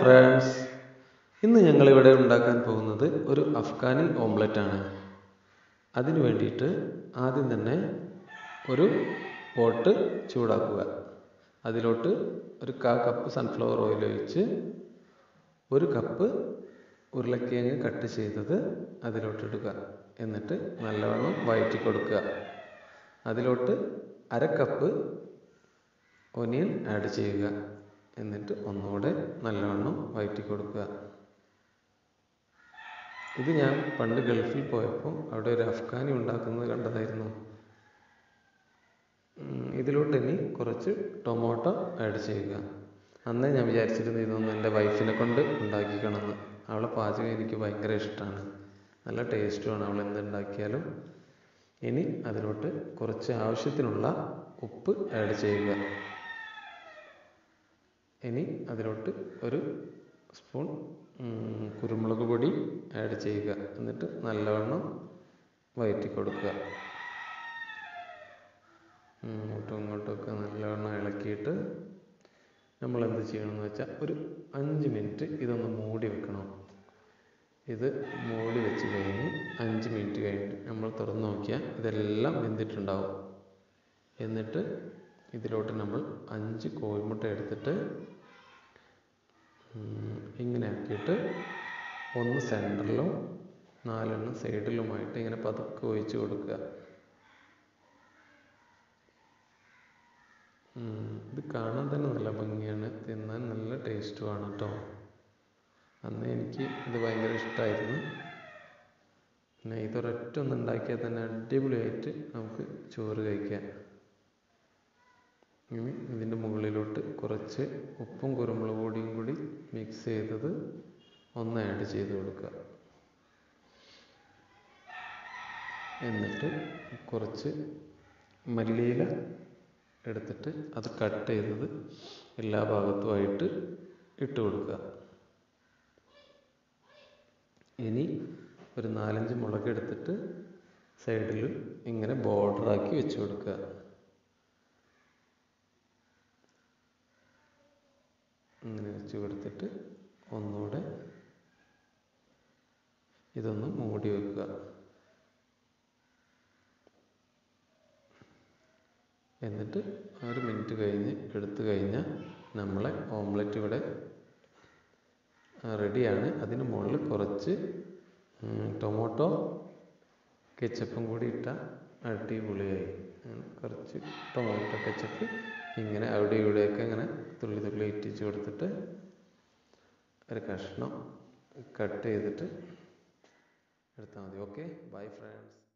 friends ഇന്ന് ഞങ്ങളിവിടെ ഉണ്ടാക്കാൻ പോകുന്നത് ഒരു അഫ്ഗാനി ഓംലെറ്റ് ആണ് അതിന് വേണ്ടിയിട്ട് ആദ്യം തന്നെ ഒരു പോട്ട് ചൂടാക്കുക അതിലോട്ട് ഒരു കാ കപ്പ് സൺഫ്ലവർ ഓയിൽ ഒഴിച്ച് ഒരു കപ്പ് ഉരുളക്കിഴങ്ങ് കട്ട് ചെയ്തത് അതിലോട്ട് ഇടുക എന്നിട്ട് നല്ലവണ്ണം വഴറ്റി കൊടുക്കുക അതിലോട്ട് അര കപ്പ് ഒനിയൻ ആഡ് ചെയ്യുക എന്നിട്ട് ഒന്നുകൂടെ നല്ലവണ്ണം വഴറ്റി കൊടുക്കുക ഇത് ഞാൻ പണ്ട് ഗൾഫിൽ പോയപ്പോൾ അവിടെ ഒരു അഫ്ഗാനി ഉണ്ടാക്കുന്നത് കണ്ടതായിരുന്നു ഇതിലോട്ട് ഇനി കുറച്ച് ടൊമാറ്റോ ആഡ് ചെയ്യുക അന്നേ ഞാൻ വിചാരിച്ചിരുന്നു ഇതൊന്നും എൻ്റെ വൈഫിനെ കൊണ്ട് ഉണ്ടാക്കിക്കണമെന്ന് അവളെ പാചകം എനിക്ക് ഭയങ്കര ഇഷ്ടമാണ് നല്ല ടേസ്റ്റുമാണ് അവൾ എന്തുണ്ടാക്കിയാലും ഇനി അതിലോട്ട് കുറച്ച് ആവശ്യത്തിനുള്ള ഉപ്പ് ആഡ് ചെയ്യുക ഇനി അതിലോട്ട് ഒരു സ്പൂൺ കുരുമുളക് പൊടി ആഡ് ചെയ്യുക എന്നിട്ട് നല്ലവണ്ണം വഴറ്റി കൊടുക്കുക അങ്ങോട്ടും ഇങ്ങോട്ടുമൊക്കെ നല്ലവണ്ണം ഇളക്കിയിട്ട് നമ്മൾ എന്ത് ചെയ്യണമെന്ന് വെച്ചാൽ ഒരു അഞ്ച് മിനിറ്റ് ഇതൊന്ന് മൂടി വെക്കണം ഇത് മൂടി വെച്ച് കഴിഞ്ഞ് അഞ്ച് മിനിറ്റ് കഴിഞ്ഞിട്ട് നമ്മൾ തുറന്ന് നോക്കിയാൽ ഇതെല്ലാം വെന്തിട്ടുണ്ടാവും എന്നിട്ട് ഇതിലോട്ട് നമ്മൾ അഞ്ച് കോഴിമുട്ട എടുത്തിട്ട് ഇങ്ങനെ ആക്കിയിട്ട് ഒന്ന് സെൻറ്ററിലും നാലെണ്ണം സൈഡിലുമായിട്ട് ഇങ്ങനെ പതുക്കെ ഒഴിച്ച് കൊടുക്കുക ഇത് കാണാൻ തന്നെ നല്ല ഭംഗിയാണ് തിന്നാൻ നല്ല ടേസ്റ്റുമാണ് കേട്ടോ അന്ന് എനിക്ക് ഇത് ഭയങ്കര ഇഷ്ടമായിരുന്നു പിന്നെ ഇതൊരൊറ്റ ഒന്ന് ഉണ്ടാക്കിയാൽ തന്നെ അടിപൊളിയായിട്ട് നമുക്ക് ചോറ് കഴിക്കാം ഇനി ഇതിൻ്റെ മുകളിലോട്ട് കുറച്ച് ഉപ്പും കുരുമുളക് പൊടിയും കൂടി മിക്സ് ചെയ്തത് ഒന്ന് ആഡ് ചെയ്ത് കൊടുക്കുക എന്നിട്ട് കുറച്ച് മല്ലിയില എടുത്തിട്ട് അത് കട്ട് ചെയ്തത് എല്ലാ ഭാഗത്തുമായിട്ട് ഇട്ട് കൊടുക്കുക ഇനി ഒരു നാലഞ്ച് മുളക് എടുത്തിട്ട് സൈഡിൽ ഇങ്ങനെ ബോർഡറാക്കി വെച്ച് കൊടുക്കുക ഇങ്ങനെ വെച്ച് കൊടുത്തിട്ട് ഒന്നുകൂടെ ഇതൊന്ന് മൂടി വെക്കുക എന്നിട്ട് ഒരു മിനിറ്റ് കഴിഞ്ഞ് എടുത്തു കഴിഞ്ഞാൽ നമ്മളെ ഓംലെറ്റ് ഇവിടെ റെഡിയാണ് അതിന് മുകളിൽ കുറച്ച് ടൊമാറ്റോ കെച്ചപ്പും കൂടി ഇട്ട അടിപൊളിയായി കുറച്ച് ടൊമാറ്റോ കെച്ചപ്പ് ഇങ്ങനെ അവിടെ ഇവിടെയൊക്കെ ഇങ്ങനെ തുള്ളി തുള്ളി ഇറ്റിച്ച് കൊടുത്തിട്ട് ഒരു കഷ്ണം കട്ട് ചെയ്തിട്ട് എടുത്താൽ മതി ഓക്കെ ബൈ ഫ്രണ്ട്സ്